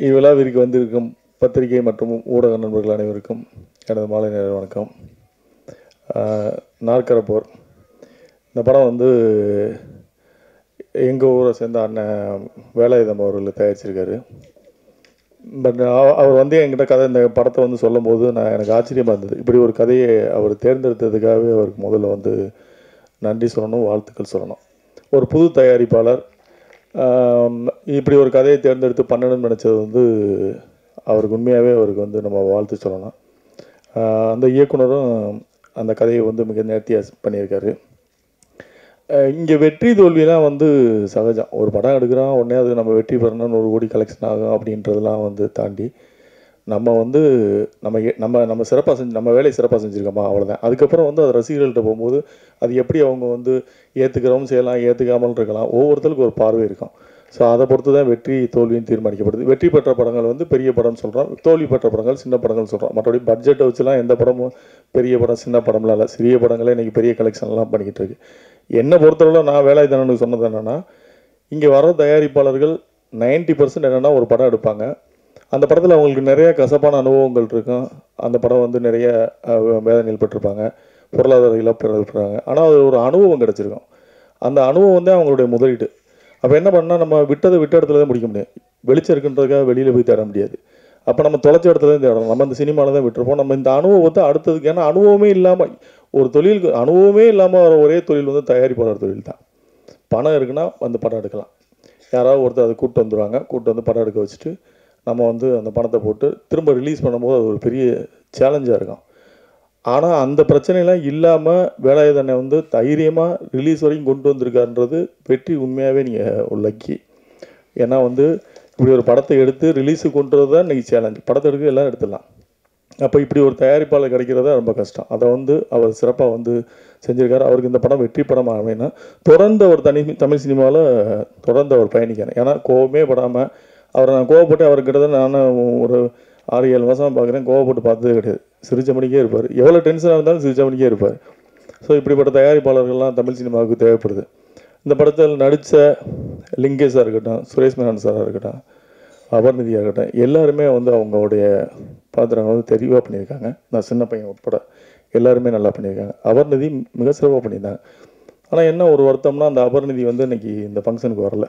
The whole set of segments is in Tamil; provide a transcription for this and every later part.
இவ்விழாவிற்கு வந்திருக்கும் பத்திரிகை மற்றும் ஊடக நண்பர்கள் அனைவருக்கும் எனது மாலை நேர வணக்கம் ஆஹ் நாற்கரப்போர் இந்த படம் வந்து எங்கள் ஊரை சேர்ந்த அண்ணன் வேலாயுதம் அவர்கள் தயாரிச்சிருக்காரு பட் அவர் வந்து என்கிட்ட கதை இந்த படத்தை வந்து சொல்லும்போது நான் எனக்கு ஆச்சரியமாக இருந்தது இப்படி ஒரு கதையை அவர் தேர்ந்தெடுத்ததுக்காகவே அவருக்கு முதல்ல வந்து நன்றி சொல்லணும் வாழ்த்துக்கள் சொல்லணும் ஒரு புது தயாரிப்பாளர் ஆம், இப்படி ஒரு கதையை தேர்ந்தெடுத்து பண்ணணும்னு நினச்சது வந்து அவருக்கு உண்மையாகவே அவருக்கு வந்து நம்ம வாழ்த்து சொல்லலாம் ஆஹ், அந்த இயக்குனரும் அந்த கதையை வந்து மிக நேர்த்தியாக பண்ணியிருக்காரு இங்கே வெற்றி தோல்விலாம் வந்து சகஜம் ஒரு படம் எடுக்கிறோம் உடனே அது நம்ம வெற்றி பெறணும்னு ஒரு கோடி கலெக்ஷன் ஆகும் அப்படின்றதெல்லாம் வந்து தாண்டி நம்ம வந்து நம்ம எ- நம்ம நம்ம சிறப்பாக செஞ்சு நம்ம வேலையை சிறப்பாக செஞ்சுருக்கோமா அவ்வளோதான் அதுக்கப்புறம் வந்து அது ரசிகர்கள்ட்ட போகும்போது அது எப்படி அவங்க வந்து ஏற்றுக்கிறவும் செய்யலாம் ஏற்றுக்காமல் இருக்கலாம் ஒவ்வொருத்தருக்கும் ஒரு பார்வை இருக்கும் ஸோ அதை பொறுத்து தான் வெற்றி தோல்வியும் தீர்மானிக்கப்படுது வெற்றி பெற்ற படங்கள் வந்து பெரிய படம்னு சொல்கிறோம் தோல்வி பெற்ற படங்கள் சின்ன படங்கள் சொல்கிறோம் மற்றபடி பட்ஜெட்டை வச்சுலாம் எந்த படமும் பெரிய படம் சின்ன படம்லாம் இல்லை சிறிய படங்களே இன்றைக்கி பெரிய கலெக்ஷன்லாம் பண்ணிக்கிட்டு இருக்கு என்னை பொறுத்தளவில் நான் வேலாயுதனனுக்கு சொன்னது என்னென்னா இங்கே வர தயாரிப்பாளர்கள் 90% பர்சன்ட் என்னென்னா ஒரு படம் எடுப்பாங்க அந்த படத்தில் அவங்களுக்கு நிறைய கசப்பான அனுபவங்கள் இருக்கும் அந்த படம் வந்து நிறைய அஹ், வேதனையில் பட்டிருப்பாங்க பொருளாதார இழப்பு ஏற்படுறாங்க ஆனால் அது ஒரு அனுபவம் கிடச்சிருக்கும் அந்த அனுபவம் வந்து அவங்களுடைய முதலீடு அப்போ என்ன பண்ணால் நம்ம விட்டதை விட்ட இடத்துல தான் முடிக்க முடியும் வெளிச்சம் இருக்குன்றதுக்காக வெளியில் போய் தேட முடியாது அப்போ நம்ம தொலைச்ச இடத்துல தான் தேடணும் நம்ம இந்த சினிமாவில் தான் விட்டுருப்போம் நம்ம இந்த அனுபவத்தை அடுத்ததுக்கு ஏன்னா அனுபவமே இல்லாமல் ஒரு தொழிலுக்கு அனுபவமே இல்லாமல் வர ஒரே தொழில் வந்து தயாரிப்பாளர் தொழில் தான் பணம் இருக்குன்னா வந்து படம் எடுக்கலாம் யாராவது ஒருத்தர் அதை கூப்பிட்டு வந்துடுவாங்க கூப்பிட்டு வந்து படம் எடுக்க வச்சுட்டு நம்ம வந்து அந்த பணத்தை போட்டு திரும்ப ரிலீஸ் பண்ணும்போது அது ஒரு பெரிய சேலஞ்சாக இருக்கும் ஆனால் அந்த பிரச்சனைலாம் இல்லாமல் வேலாயுதனை வந்து தைரியமாக ரிலீஸ் வரைக்கும் கொண்டு வந்திருக்காருன்றது வெற்றி உண்மையாகவே நீங்கள் லக்கி ஏன்னா வந்து இப்படி ஒரு படத்தை எடுத்து ரிலீஸுக்கு கொண்டு வரது தான் இன்றைக்கி சேலஞ்ச் படத்தை எடுக்க எல்லாம் எடுத்துடலாம் அப்போ இப்படி ஒரு தயாரிப்பாளர் கிடைக்கிறதா ரொம்ப கஷ்டம் அதை வந்து அவர் சிறப்பாக வந்து செஞ்சிருக்காரு அவருக்கு இந்த படம் வெற்றி படம் அமைனா தொடர்ந்து அவர் தனி தமிழ் சினிமாவில் தொடர்ந்து அவர் பயணிக்கிறேன் ஏன்னா கோவமே படாமல் அவரை நான் கோவப்பட்டு அவர்கிட்ட நான் ஒரு ஆறு ஏழு மாதம் பார்க்குறேன் கோவப்பட்டு பார்த்ததே கிடையாது சிரிச்ச மணிக்கே இருப்பார் எவ்வளோ டென்ஷனாக இருந்தாலும் சிரிச்ச மணிக்கே இருப்பார் ஸோ இப்படிப்பட்ட தயாரிப்பாளர்கள்லாம் தமிழ் சினிமாவுக்கு தேவைப்படுது இந்த படத்தில் நடித்த லிங்கேஷாக இருக்கட்டும் சுரேஷ் மேனன் சாராக இருக்கட்டும் அபர்நிதியாக இருக்கட்டும் எல்லாருமே வந்து அவங்களுடைய பாத்திரங்கள் வந்து தெளிவாக பண்ணியிருக்காங்க நான் சின்ன பையன் உட்பட எல்லாருமே நல்லா பண்ணியிருக்காங்க அபர்நிதி மிக சிறப்பாக பண்ணியிருந்தாங்க ஆனால் என்ன ஒரு வருத்தம்னா அந்த அபர்நிதி வந்து இன்னைக்கு இந்த ஃபங்க்ஷனுக்கு வரல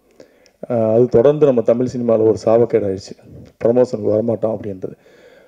ஆஹ் அது தொடர்ந்து நம்ம தமிழ் சினிமாவில் ஒரு சாபக்கேடு ஆயிடுச்சு ப்ரமோஷனுக்கு வரமாட்டோம் அப்படின்றது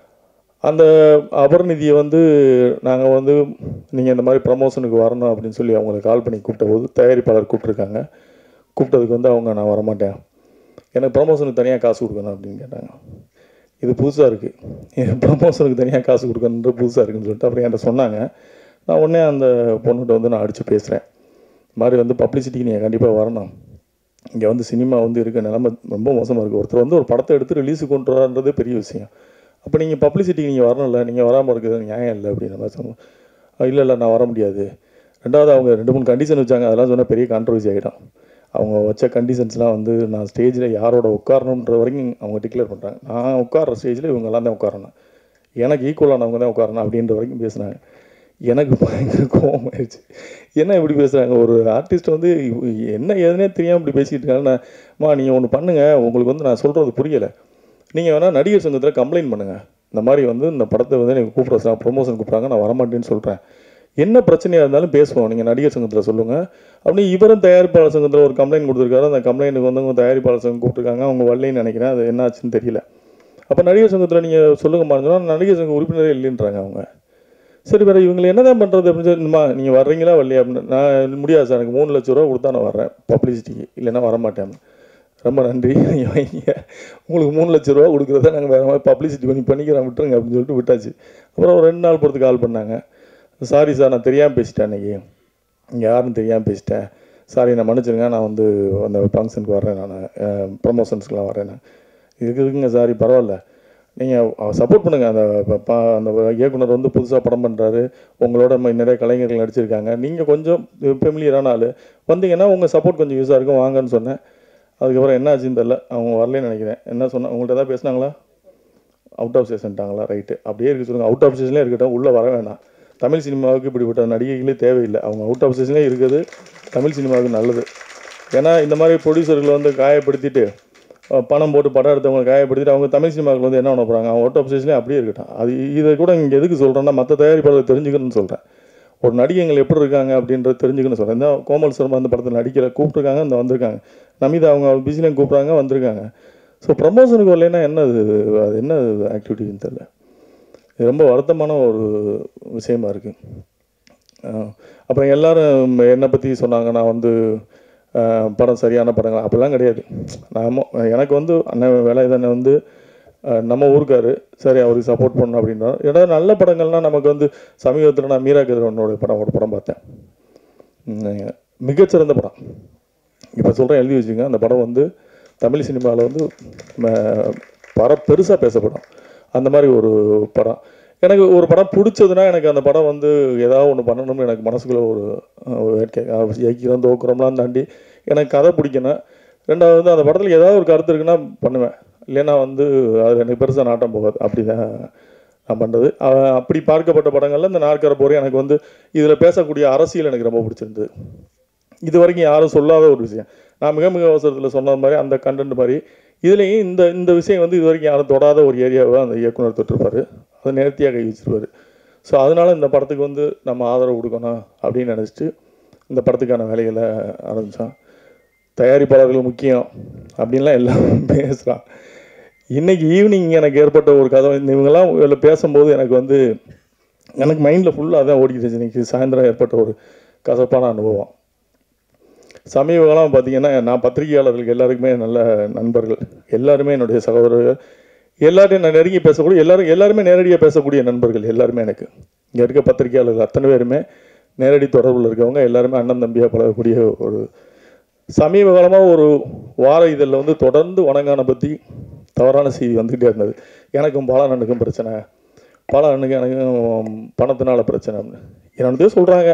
அந்த அபர்நிதியை வந்து நாங்கள் வந்து நீங்கள் இந்த மாதிரி ப்ரமோஷனுக்கு வரணும் அப்படின்னு சொல்லி அவங்களை கால் பண்ணி கூப்பிட்ட போது தயாரிப்பாளர் கூப்பிட்ருக்காங்க கூப்பிட்டதுக்கு வந்து அவங்க நான் வரமாட்டேன் எனக்கு ப்ரமோஷனுக்கு தனியாக காசு கொடுக்கணும் அப்படின்னு கேட்டாங்க இது புதுசாக இருக்குது ப்ரமோஷனுக்கு தனியாக காசு கொடுக்கணுன்ற புதுசாக இருக்குன்னு சொல்லிட்டு அப்புறம் என்கிட்ட சொன்னாங்க நான் உடனே அந்த பொண்ணுகிட்ட வந்து நான் அடித்து பேசுகிறேன் இந்த மாதிரி வந்து பப்ளிசிட்டிக்கு நீங்கள் கண்டிப்பாக வரணும் இங்கே வந்து சினிமா வந்து இருக்க நிலைமை ரொம்ப மோசமாக இருக்குது ஒருத்தர் வந்து ஒரு படத்தை எடுத்து ரிலீஸுக்கு கொண்டு வரான்றதே பெரிய விஷயம் அப்போ நீங்கள் பப்ளிசிட்டிக்கு நீங்கள் வரணும்ல நீங்கள் வராமல் இருக்கிறது நியாயம் இல்லை அப்படின்ற மாதிரி சொன்னோம் இல்லை இல்லை நான் வர முடியாது ரெண்டாவது அவங்க ரெண்டு மூணு கண்டிஷன் வச்சாங்க அதெல்லாம் சொன்னால் பெரிய கான்ட்ரவர்சி ஆகிடும் அவங்க வச்ச கண்டிஷன்ஸ்லாம் வந்து நான் ஸ்டேஜில் யாரோட உட்காரணுன்ற வரைக்கும் அவங்க டிக்ளேர் பண்ணுறாங்க நான் உட்கார்ற ஸ்டேஜில் இவங்கெல்லாம் தான் உட்காரணும் எனக்கு ஈக்குவலானவங்க தான் உட்காரணும் அப்படின்ற வரைக்கும் பேசுனாங்க எனக்கு பயங்கர கோவம் ஆயிடுச்சு என்ன இப்படி பேசுகிறாங்க ஒரு ஆர்டிஸ்ட் வந்து இவ- என்ன ஏதுனே தெரியாமல் இப்படி பேசிக்கிட்டு இருக்காங்க மா நீங்கள் ஒன்று பண்ணுங்கள் உங்களுக்கு வந்து நான் சொல்கிறது புரியலை நீங்கள் வேணால் நடிகர் சங்கத்தில் கம்ப்ளைண்ட் பண்ணுங்கள் இந்த மாதிரி வந்து இந்த படத்தை வந்து எனக்கு கூப்பிட்ற ப்ரொமோஷன் கூப்பிட்றாங்க நான் வரமாட்டேன்னு சொல்கிறேன் என்ன பிரச்சனையாக இருந்தாலும் பேசுவோம் நீங்கள் நடிகர் சங்கத்தில் சொல்லுங்கள் அப்படி இவரும் தயாரிப்பாளர் சங்கத்தில் ஒரு கம்ப்ளைண்ட் கொடுத்துருக்காரு அந்த கம்ப்ளைண்ட்டுக்கு வந்து அவங்க தயாரிப்பாளர் சங்கம் கூப்பிட்டுருக்காங்க அவங்க வரலைன்னு நினைக்கிறேன் அது என்ன ஆச்சுன்னு தெரியல அப்போ நடிகர் சங்கத்தில் நீங்கள் சொல்லுங்கம்மா சொன்னால் நடிகர் சங்க உறுப்பினரே இல்லைன்றாங்க அவங்க சரி வேறு இவங்களை என்ன தான் பண்ணுறது அப்படின்னு சொல்லிமா நீங்கள் வர்றீங்களா வரலையா அப்படின்னு நான் முடியாது சார் எனக்கு மூணு லட்ச ரூபா கொடுத்தா நான் வர்றேன் பப்ளிசிட்டிக்கு இல்லைன்னா வரமாட்டேன் ரொம்ப நன்றி நீங்கள் வைங்க உங்களுக்கு மூணு லட்ச ரூபா கொடுக்குறத நாங்கள் வேறு மாதிரி பப்ளிசிட்டி பண்ணி பண்ணிக்கிறோம் விட்டுருங்க அப்படின்னு சொல்லிட்டு விட்டாச்சு அப்புறம் ஒரு ரெண்டு நாள் பொறுத்து கால் பண்ணாங்க சாரி சார் நான் தெரியாமல் பேசிட்டேன் அன்றைக்கி இங்கே யாருன்னு தெரியாமல் பேசிட்டேன் சாரி நான் மன்னிச்சிருங்க நான் வந்து அந்த ஃபங்க்ஷனுக்கு வர்றேன் நான் ப்ரமோஷன்ஸ்க்குலாம் வரேன் நான் இதுக்கு இருக்குங்க சாரி பரவாயில்ல நீங்கள் சப்போர்ட் பண்ணுங்கள் அந்த ப- ப- அந்த இயக்குனர் வந்து புதுசாக படம் பண்ணுறாரு உங்களோட ம- நிறைய கலைஞர்கள் நடிச்சிருக்காங்க நீங்கள் கொஞ்சம் ஃபெமிலியரான ஆள் வந்தீங்கன்னா உங்கள் சப்போர்ட் கொஞ்சம் யூஸாக இருக்கும் வாங்கன்னு சொன்னேன் அதுக்கப்புறம் என்ன ஆச்சுன்னு தெரில அவங்க வரலன்னு நினைக்கிறேன் என்ன சொன்ன உங்கள்கிட்ட ஏதாவது பேசுனாங்களா அவுட் ஆஃப் ஸ்டேஷன்ட்டாங்களா ரைட்டு அப்படியே இருக்க சொல்லுங்கள் அவுட் ஆஃப் ஸ்டேஷன்லேயே இருக்கட்டும் உள்ளே வர வேணாம் தமிழ் சினிமாவுக்கு இப்படிப்பட்ட நடிகைகளே தேவையில்லை அவங்க அவுட் ஆஃப் ஸ்டேஷன்லேயே இருக்கிறது தமிழ் சினிமாவுக்கு நல்லது ஏன்னா இந்த மாதிரி ப்ரொடியூசர்களை வந்து காயப்படுத்திட்டு அஹ், பணம் போட்டு படம் எடுத்தவங்க காயப்படுத்திட்டு அவங்க தமிழ் சினிமாவுக்கு வந்து என்ன பண்ண போகிறாங்க அவங்க ஓட்ட அப்சேஷன்லேயே அப்படியே இருக்கட்டும் அது இதை கூட இங்கே எதுக்கு சொல்கிறேன்னா மற்ற தயாரிப்பாளர் தெரிஞ்சுக்கணும்னு சொல்கிறேன் ஒரு நடிகைகள் எப்படி இருக்காங்க அப்படின்றத தெரிஞ்சுக்கணும்னு சொல்கிறேன் இந்த கோமல் சர்மா அந்த படத்தில் நடிக்கிற கூப்பிட்ருக்காங்க இந்த வந்திருக்காங்க நமிதா அவங்க பிஸிலையும் கூப்பிட்றாங்க வந்திருக்காங்க ஸோ ப்ரமோஷனுக்கு வரலைன்னா என்ன அது அது என்ன ஆக்டிவிட்டின்னு தெரில இது ரொம்ப வருத்தமான ஒரு விஷயமா இருக்குது அப்புறம் எல்லாரும் என்னை பற்றி சொன்னாங்க நான் வந்து அஹ், படம் சரியான படங்கள் அப்படிலாம் கிடையாது நாம எனக்கு வந்து அண்ணன் வேலை தானே வந்து அஹ், நம்ம ஊருக்காரு சரி அவருக்கு சப்போர்ட் பண்ணணும் அப்படின்னா ஏன்னா நல்ல படங்கள்னால் நமக்கு வந்து சமீபத்தில் நான் மீரா கதிரவனோட படம் ஒரு படம் பார்த்தேன் உம், மிகச்சிறந்த படம் இப்போ சொல்கிறேன் எழுதி வச்சுங்க அந்த படம் வந்து தமிழ் சினிமாவில் வந்து ம- பர பெருசாக பேசப்படும் அந்த மாதிரி ஒரு படம் எனக்கு ஒரு படம் பிடிச்சதுன்னா எனக்கு அந்த படம் வந்து ஏதாவது ஒன்று பண்ணணும்னு எனக்கு மனசுக்குள்ள ஒரு அஹ், ஒரு வேட்கை அஹ், ஜெயிக்கிறோம் தோக்குறோம்லாம் தாண்டி எனக்கு கதை பிடிக்கணும் ரெண்டாவது வந்து அந்த படத்தில் ஏதாவது ஒரு கருத்து இருக்குன்னா பண்ணுவேன் இல்லைன்னா வந்து அது எனக்கு பெருசாக நாட்டம் போகாது அப்படி தான் நான் பண்ணுறது அப்படி பார்க்கப்பட்ட படங்களில் இந்த நாற்கர போரை எனக்கு வந்து இதில் பேசக்கூடிய அரசியல் எனக்கு ரொம்ப பிடிச்சிருந்தது இது வரைக்கும் யாரும் சொல்லாத ஒரு விஷயம் நான் மிக மிக அவசரத்தில் சொன்ன மாதிரி அந்த கண்டென்ட் மாதிரி இதுலேயும் இந்த இந்த விஷயம் வந்து இது வரைக்கும் யாரும் தொடாத ஒரு ஏரியாவை அந்த இயக்குனர் தொட்டிருப்பாரு அதை நேர்த்தியாக கை வச்சிருப்பாரு ஸோ அதனால இந்த படத்துக்கு வந்து நம்ம ஆதரவு கொடுக்கணும் அப்படின்னு நினச்சிட்டு இந்த படத்துக்கான வேலைகளை ஆரம்பித்தோம் தயாரிப்பாளர்கள் முக்கியம் அப்படின்லாம் எல்லாரும் பேசுகிறான் இன்னைக்கு ஈவினிங் எனக்கு ஏற்பட்ட ஒரு கதை இந்த இவங்கெல்லாம் இதில் பேசும்போது எனக்கு வந்து எனக்கு மைண்டில் ஃபுல்லாக அதான் ஓடிக்கிட்டு இன்னைக்கு சாயந்தரம் ஏற்பட்ட ஒரு கசப்பான அனுபவம் சமீப காலம் பார்த்தீங்கன்னா நான் பத்திரிகையாளர்களுக்கு எல்லாருக்குமே நல்ல நண்பர்கள் எல்லாருமே என்னுடைய சகோதரர்கள் எல்லாரையும் நான் நெருங்கி பேசக்கூடிய எல்லாரும் எல்லாருமே நேரடியாக பேசக்கூடிய நண்பர்கள் எல்லாருமே எனக்கு இங்கே இருக்க பத்திரிகையாளர்கள் அத்தனை பேருமே நேரடி தொடர்பில் இருக்கவங்க எல்லாருமே அண்ணன் தம்பியாக பழகக்கூடிய ஒரு சமீப காலமாக ஒரு வார இதழில் வந்து தொடர்ந்து வணங்கான பற்றி தவறான செய்தி வந்துக்கிட்டே இருந்தது எனக்கும் பாலனனுக்கும் பிரச்சனை பாலனனுக்கும் எனக்கும் பணத்தினால பிரச்சனை அப்படின்னு என்னோடதே சொல்கிறாங்க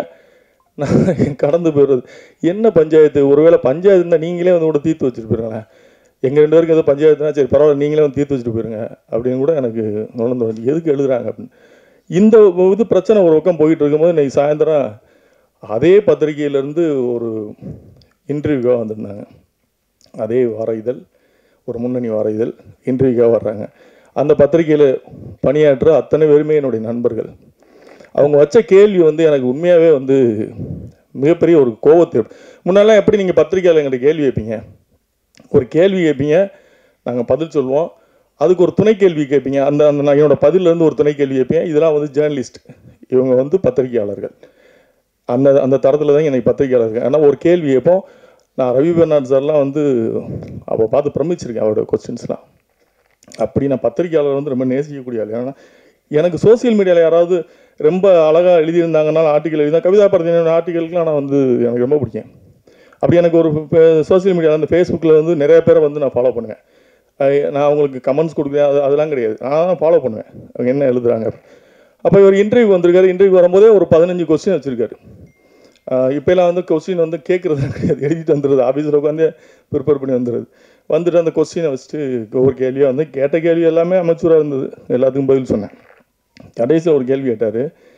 நான் கடந்து போயிடுறது என்ன பஞ்சாயத்து ஒருவேளை பஞ்சாயத்து இருந்தால் நீங்களே வந்து கூட தீர்த்து வச்சுட்டு போயிருங்களேன் எங்கள் ரெண்டு பேருக்கு எதுவும் பஞ்சாயத்துனா சரி பரவாயில்ல நீங்களே வந்து தீர்த்து வச்சுட்டு போயிருங்க அப்படின்னு கூட எனக்கு நுழைந்து வந்து எதுக்கு எழுதுறாங்க அப்படின்னு இந்த இது பிரச்சனை ஒரு பக்கம் போயிட்டு இருக்கும்போது இன்னைக்கு சாயந்தரம் அதே பத்திரிகையிலேருந்து ஒரு இன்டர்வியூவாக வந்திருந்தாங்க அதே வார இதழ் ஒரு முன்னணி வார இதழ் இன்டர்வியூக்காக வர்றாங்க அந்த பத்திரிகையில் பணியாற்ற அத்தனை பேருமே என்னுடைய நண்பர்கள் அவங்க வச்ச கேள்வி வந்து எனக்கு உண்மையாகவே வந்து மிகப்பெரிய ஒரு கோவத்தை முன்னெல்லாம் எப்படி நீங்கள் பத்திரிக்கையில் எங்கிட்ட கேள்வி வைப்பீங்க ஒரு கேள்வி கேட்பீங்க நாங்கள் பதில் சொல்லுவோம் அதுக்கு ஒரு துணை கேள்வி கேட்பீங்க அந்த அந்த நான் என்னோட பதிலேருந்து ஒரு துணை கேள்வி கேட்பேன் இதெல்லாம் வந்து ஜேர்னலிஸ்ட் இவங்க வந்து பத்திரிகையாளர்கள் அந்த அந்த தரத்தில் தான் எனக்கு பத்திரிகையாளர் இருக்கேன் ஆனால் ஒரு கேள்வி கேட்போம் நான் ரவி பெர்னாட் சார்லாம் வந்து அப்போ பார்த்து பிரமிச்சிருக்கேன் அவரோட கொஸ்டின்ஸ்லாம் அப்படி நான் பத்திரிகையாளர் வந்து ரொம்ப நேசிக்கக்கூடிய ஆள் ஏன்னா எனக்கு சோசியல் மீடியாவில் யாராவது ரொம்ப அழகாக எழுதியிருந்தாங்கன்னா ஆர்டிக்கல் எழுதினா கவிதா பரதினோட ஆர்டிக்கலுக்குலாம் நான் வந்து எனக்கு ரொம்ப பிடிக்கும் அப்படி எனக்கு ஒரு சோசியல் மீடியாவில் அந்த ஃபேஸ்புக்கில் வந்து நிறைய பேரை வந்து நான் ஃபாலோ பண்ணுவேன் அஹ் நான் அவங்களுக்கு கமெண்ட்ஸ் கொடுக்குறேன் அது அதெல்லாம் கிடையாது நான் தான் ஃபாலோ பண்ணுவேன் அவங்க என்ன எழுதுறாங்க அப்போ இவர் இன்டர்வியூ வந்திருக்காரு இன்டர்வியூ வரும்போதே ஒரு பதினஞ்சு கொஸ்டின் வச்சுருக்காரு இப்போலாம் வந்து கொஸ்டின் வந்து கேட்குறது கிடையாது எழுதிட்டு வந்துடுது ஆஃபீஸில் உட்காந்து ப்ரிப்பேர் பண்ணி வந்துடுது வந்துட்டு அந்த கொஸ்டினை வச்சுட்டு ஒவ்வொரு கேள்வியாக வந்து கேட்ட கேள்வி எல்லாமே அமைச்சூராக இருந்தது எல்லாத்துக்கும் பதில் சொன்னேன் கடைசியில் ஒரு கேள்வி கேட்டார்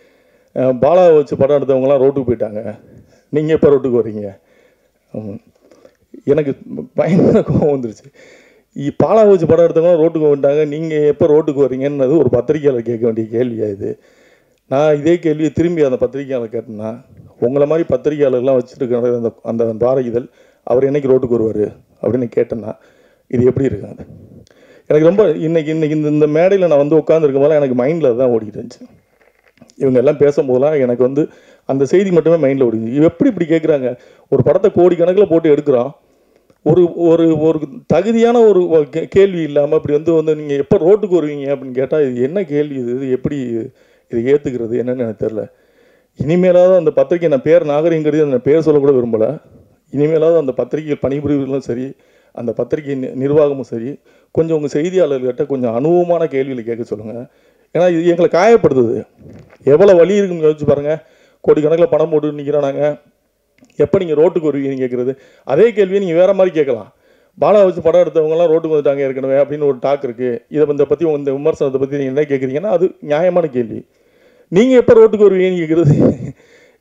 பாலாவை வச்சு படம் எடுத்தவங்களாம் ரோட்டுக்கு போயிட்டாங்க நீங்கள் எப்போ ரோட்டுக்கு வர்றீங்க ஆமாம். எனக்கு பயங்கர கோவம் வந்துருச்சு இ- பாலாவை வச்சு படம் எடுத்தவங்க ரோட்டுக்கு வந்துட்டாங்க நீங்கள் எப்போ ரோட்டுக்கு வர்றீங்கன்னது ஒரு பத்திரிக்கையாளர் கேட்க வேண்டிய கேள்வியா இது நான் இதே கேள்வியை திரும்பி அந்த பத்திரிக்கையாளர் கேட்டேன்னா உங்களை மாதிரி பத்திரிக்கையாளர்லாம் வச்சுருக்கிற அந்த அந்த வார இதழ் அவர் என்னைக்கு ரோட்டுக்கு வருவார் அப்படின்னு கேட்டேன்னா இது எப்படி இருக்காது எனக்கு ரொம்ப இன்னைக்கு இன்னைக்கு இந்த இந்த மேடையில் நான் வந்து உட்காந்துருக்கும் போதெல்லாம் எனக்கு மைண்டில் தான் ஓடிட்டு இருந்துச்சு இவங்க எல்லாம் பேசும்போதெல்லாம் எனக்கு வந்து அந்த செய்தி மட்டுமே மைண்டில் ஓடிச்சு இவ எப்படி இப்படி கேட்குறாங்க ஒரு படத்தை கோடிக்கணக்கில் போட்டு எடுக்கிறோம் ஒரு ஒரு ஒரு தகுதியான ஒரு கே- கேள்வி இல்லாமல் இப்படி வந்து வந்து நீங்கள் எப்போ ரோட்டுக்கு வருவீங்க அப்படின்னு கேட்டால் இது என்ன கேள்வி இது இது எப்படி இது ஏற்றுக்கிறது என்னன்னு எனக்கு தெரில இனிமேலாவது அந்த பத்திரிக்கை நான் பேர் நாகரிகங்கிறது அந்த பேர் சொல்லக்கூட விரும்பலை இனிமேலாவது அந்த பத்திரிகை பணிபுரிவர்களும் சரி அந்த பத்திரிகை நி- நிர்வாகமும் சரி கொஞ்சம் உங்கள் செய்தியாளர்கிட்ட கொஞ்சம் அனுபவமான கேள்விகளை கேட்க சொல்லுங்கள் ஏன்னா இது எங்களை காயப்படுத்துது எவ்வளோ வழி இருக்குன்னு யோசிச்சு பாருங்கள் கோடிக்கணக்கில் பணம் போட்டு நிற்கிறானாங்க எப்போ நீங்கள் ரோட்டுக்கு வருவீங்கன்னு கேட்குறது அதே கேள்வியை நீங்கள் வேறு மாதிரி கேட்கலாம் பாலா வச்சு படம் எடுத்தவங்கலாம் ரோட்டுக்கு வந்துட்டாங்க ஏற்கனவே அப்படின்னு ஒரு டாக் இருக்குது இதை இந்த பற்றி இந்த விமர்சனத்தை பற்றி நீங்கள் என்ன கேட்குறீங்கன்னா அது நியாயமான கேள்வி நீங்கள் எப்போ ரோட்டுக்கு வருவீங்கன்னு கேட்குறது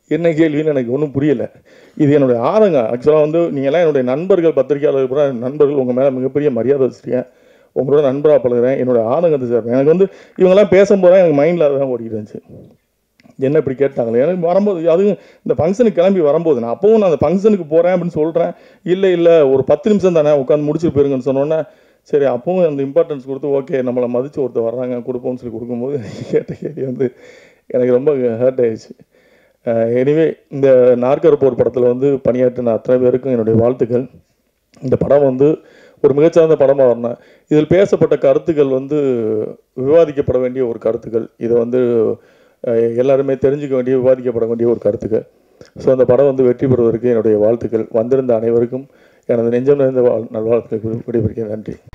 என்ன கேள்வின்னு எனக்கு ஒன்றும் புரியல இது என்னுடைய ஆதங்கம் ஆக்சுவலாக வந்து நீங்கள்லாம் என்னுடைய நண்பர்கள் பத்திரிகையாளர்கள் கூட நண்பர்கள் உங்கள் மேலே மிகப்பெரிய மரியாதை வச்சுருக்கேன் உங்களோட நண்பராக பழகுறேன் என்னோட ஆதங்கத்தை சார் எனக்கு வந்து இவங்கெல்லாம் பேசும்போது எனக்கு மைண்டில் அதுதான் ஓடிட்டு இருந்துச்சு என்ன இப்படி கேட்டாங்களே எனக்கு வரும்போது அதுவும் இந்த ஃபங்க்ஷனுக்கு கிளம்பி வரும்போது நான் அப்பவும் நான் அந்த ஃபங்க்ஷனுக்கு போகிறேன் அப்படின்னு சொல்கிறேன் இல்லை இல்லை ஒரு பத்து நிமிஷம் தானே உட்காந்து முடிச்சுட்டு போயிருங்கன்னு சொன்னோன்னே சரி அப்பவும் அந்த இம்பார்ட்டன்ஸ் கொடுத்து ஓகே நம்மளை மதித்து ஒருத்தர் வர்றாங்க கொடுப்போம்னு சொல்லி கொடுக்கும்போது கேட்ட கேள்வி வந்து எனக்கு ரொம்ப ஹர்ட் ஆயிடுச்சு எனிவே இந்த நாற்கர் போர் படத்தில் வந்து பணியாற்றின அத்தனை பேருக்கும் என்னுடைய வாழ்த்துக்கள் இந்த படம் வந்து ஒரு மிகச்சிறந்த படமாக வரணும் இதில் பேசப்பட்ட கருத்துக்கள் வந்து விவாதிக்கப்பட வேண்டிய ஒரு கருத்துக்கள் இதை வந்து அஹ், எல்லாருமே தெரிஞ்சுக்க வேண்டிய விவாதிக்கப்பட வேண்டிய ஒரு கருத்துக்கள் ஸோ அந்த படம் வந்து வெற்றி பெறுவதற்கு என்னுடைய வாழ்த்துக்கள் வந்திருந்த அனைவருக்கும் எனது நெஞ்சம் நிறைந்த வாழ் நல்வாழ்த்துக்கள் விடைபெறுகிறேன் நன்றி